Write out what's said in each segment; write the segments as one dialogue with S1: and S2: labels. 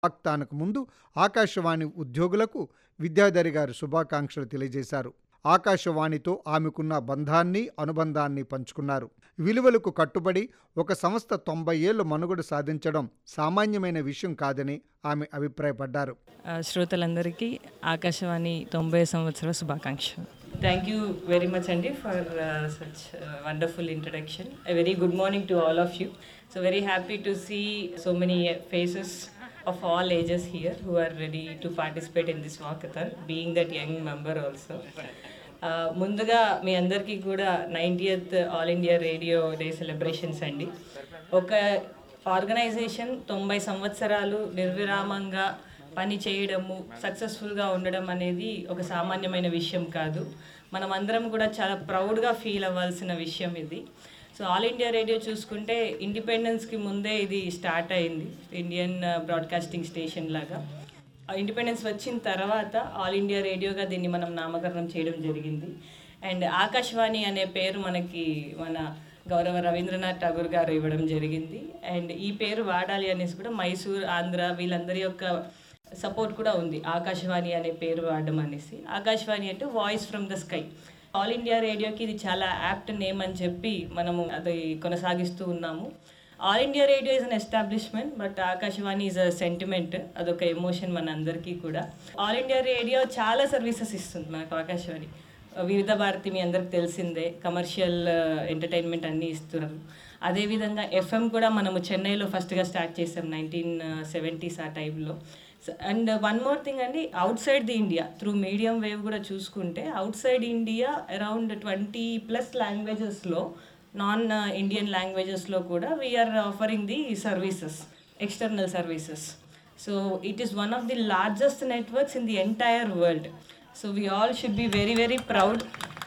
S1: వాగ్దానకు ముందు ఆకాశవాణి ఉద్యోగులకు విద్యాధరి గారు శుభాకాంక్షలు తెలియజేశారు ఆకాశవాణితో ఆమెకున్న బంధాన్ని అనుబంధాన్ని పంచుకున్నారు విలువలకు కట్టుబడి ఒక సంస్థ తొంభై ఏళ్లు మనుగడ సాధించడం సామాన్యమైన విషయం కాదని ఆమె అభిప్రాయపడ్డారు
S2: ఆ, శ్రోతలందరికీ ఆకాశవాణి తొంభై సంవత్సరాల శుభాకాంక్షలు థ్యాంక్ యూ వెరీ మచ్ అండి for such wonderful introduction very good morning to all of you so very happy to see so many faces of all ages here who are ready to participate in this walkathon being that young member also ముందుగా మీ అందరికీ కూడా ninetieth all India radio day celebrations అండి ఒక organisation తొంభై సంవత్సరాలు నిర్విరామంగా పని చేయడము సక్సెస్ఫుల్గా ఉండడం అనేది ఒక సామాన్యమైన విషయం కాదు మనం అందరం కూడా చాలా ప్రౌడ్గా ఫీల్ అవ్వాల్సిన విషయం ఇది సో ఆల్ ఇండియా రేడియో చూసుకుంటే ఇండిపెండెన్స్కి ముందే ఇది స్టార్ట్ అయింది ఇండియన్ బ్రాడ్కాస్టింగ్ స్టేషన్ లాగా ఇండిపెండెన్స్ వచ్చిన తర్వాత ఆల్ ఇండియా రేడియోగా దీన్ని మనం నామకరణం చేయడం జరిగింది అండ్ ఆకాశవాణి అనే పేరు మనకి మన గౌరవ రవీంద్రనాథ్ ఠాగూర్ గారు ఇవ్వడం జరిగింది అండ్ ఈ పేరు వాడాలి అనేసి కూడా మైసూర్ ఆంధ్ర వీళ్ళందరి యొక్క సపోర్ట్ కూడా ఉంది ఆకాశవాణి అనే పేరు వాడడం అనేసి ఆకాశవాణి అంటే voice from the sky all India రేడియోకి ఇది చాలా యాప్ట్ నేమ్ అని చెప్పి మనము అది కొనసాగిస్తూ ఉన్నాము all India radio is an establishment but Akashvani is a sentiment అదొక ఎమోషన్ మన అందరికీ కూడా ఆల్ ఇండియా రేడియో చాలా సర్వీసెస్ ఇస్తుంది మనకు ఆకాశవాణి వివిధ భారతి మీ అందరికి తెలిసిందే కమర్షియల్ ఎంటర్టైన్మెంట్ అన్నీ ఇస్తున్నారు అదేవిధంగా ఎఫ్ఎం కూడా మనము చెన్నైలో ఫస్ట్గా స్టార్ట్ చేసాం నైన్టీన్ సెవెంటీస్ ఆ టైంలో అండ్ వన్ మోర్ థింగ్ అండి outside the India through medium wave కూడా చూసుకుంటే outside India around twenty plus లాంగ్వేజెస్లో నాన్ ఇండియన్ లాంగ్వేజెస్లో కూడా we are offering the services external services so it is one of the largest networks in the entire world so we all should be very very proud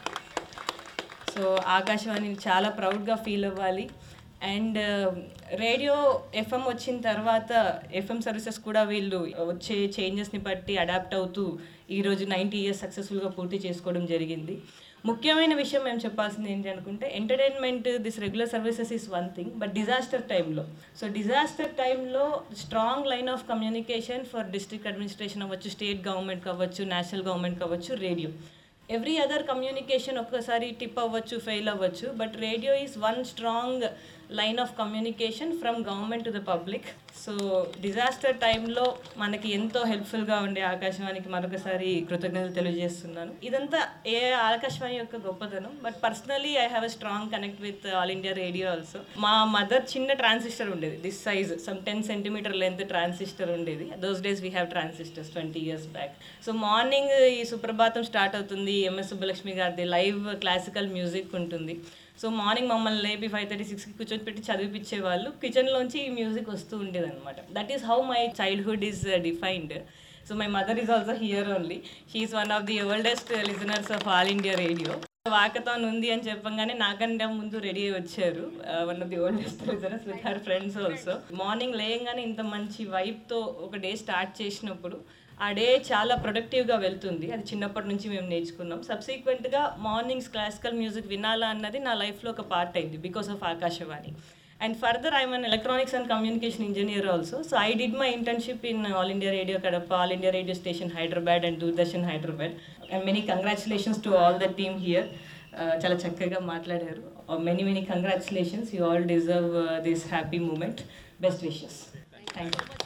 S2: so Akashvani చాలా ప్రౌడ్గా feel అవ్వాలి and radio FM వచ్చిన తర్వాత FM services కూడా వీళ్ళు వచ్చే చేంజెస్ని బట్టి adapt అవుతూ ఈరోజు నైంటీ ఇయర్స్ సక్సెస్ఫుల్గా పూర్తి చేసుకోవడం జరిగింది ముఖ్యమైన విషయం మేము చెప్పాల్సింది ఏంటి అనుకుంటే entertainment this regular services is one thing but disaster టైంలో సో డిజాస్టర్ టైంలో strong line of communication for district administration అవ్వచ్చు స్టేట్ గవర్నమెంట్ కావచ్చు నేషనల్ గవర్నమెంట్ కావచ్చు రేడియో ఎవ్రీ అదర్ కమ్యూనికేషన్ ఒక్కసారి టిప్ అవ్వచ్చు ఫెయిల్ అవ్వచ్చు but radio is one strong line of communication from government to the public so disaster టైంలో మనకి ఎంతో హెల్ప్ఫుల్గా ఉండే ఆకాశవాణికి మరొకసారి కృతజ్ఞతలు తెలియజేస్తున్నాను ఇదంతా ఏ ఆకాశవాణి యొక్క గొప్పతనం but personally I have a strong connect with all India radio also మా మదర్ చిన్న ట్రాన్సిస్టర్ ఉండేది this size some ten centimetre length transistor ఉండేది those days we have transistors twenty years back so morning ఈ Suprabhatam start అవుతుంది M S Subbalakshmi గారిది live classical music ఉంటుంది so morning మమ్మల్ని లేపి ఫైవ్ థర్టీ సిక్స్కి కూర్చొని పెట్టి చదివిపించే వాళ్ళు కిచెన్లోంచి ఈ మ్యూజిక్ వస్తూ ఉండేది అనమాట that is how my childhood is defined so my mother is also here only she is one of the oldest listeners of all India radio walkathon ఉంది అని చెప్పంగానే నాకంటే ముందు రెడీ అయ్యి వచ్చారు one of the oldest listeners with her friends also morning లేయంగానే ఇంత మంచి వైబ్తో ఒక డే స్టార్ట్ చేసినప్పుడు ఆ డే చాలా ప్రొడక్టివ్గా వెళ్తుంది అది చిన్నప్పటి నుంచి మేము నేర్చుకున్నాం సబ్సీక్వెంట్గా మార్నింగ్స్ క్లాసికల్ మ్యూజిక్ వినాలా అన్నది నా లైఫ్లో ఒక పార్ట్ అయింది because of Akashvani and further I'm an electronics and communication engineer also so I did my internship in All India Radio Kadapa All India Radio station Hyderabad and Doordarshan Hyderabad and many congratulations to all the team here చాలా చక్కగా మాట్లాడారు many many congratulations you all deserve this happy moment best wishes thank you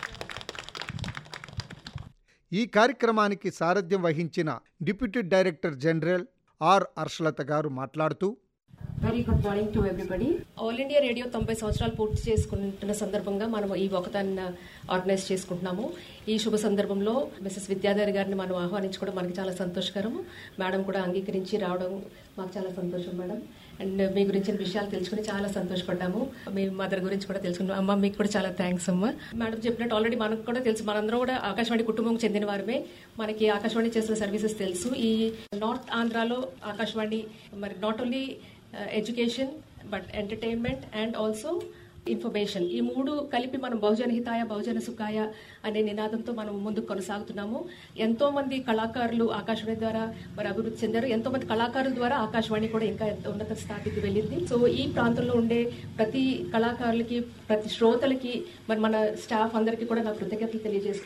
S1: ఈ కార్యక్రమానికి సారథ్యం వహించిన deputy director general R Harshalatha garu మాట్లాడుతూ
S3: very good morning to everybody
S4: All India Radio తొంభై సంవత్సరాలు పూర్తి చేసుకుంటున్న సందర్భంగా మనం ఈ ఒకతాన్ ఆర్గనైజ్ చేసుకుంటున్నాము ఈ శుభ సందర్భంలో మిసెస్ విద్యాధర్ గారిని మనం ఆహ్వానించుకోవడం మనకి చాలా సంతోషకరము మేడం కూడా అంగీకరించి రావడం మాకు చాలా సంతోషం మేడం అండ్ మీ గురించిన విషయాలు తెలుసుకుని చాలా సంతోషపడ్డాము మీ మదర్ గురించి కూడా తెలుసుకున్నాం అమ్మ మీకు కూడా చాలా థ్యాంక్స్ అమ్మ మేడం చెప్పినట్టు ఆల్రెడీ మనకు కూడా తెలుసు మనందరం కూడా ఆకాశవాణి కుటుంబం చెందిన వారమే మనకి ఆకాశవాణి చేసిన సర్వీసెస్ తెలుసు ఈ నార్త్ ఆంధ్రాలో ఆకాశవాణి మరి not only education but entertainment and also information ఈ మూడు కలిపి మనం బహుజన హితాయ బహుజన సుఖాయ అనే నినాదంతో మనం ముందుకు కొనసాగుతున్నాము ఎంతో మంది కళాకారులు ఆకాశవాణి ద్వారా మరి అభివృద్ధి చెందారు ఎంతో మంది కళాకారుల ద్వారా ఆకాశవాణి కూడా ఇంకా ఎంతో ఉన్నత స్థాయికి వెళ్ళింది సో ఈ ప్రాంతంలో ఉండే ప్రతి కళాకారులకి ప్రతి శ్రోతలకి మరి మన స్టాఫ్ అందరికీ కూడా నా కృతజ్ఞతలు తెలియజేసుకుంటున్నాను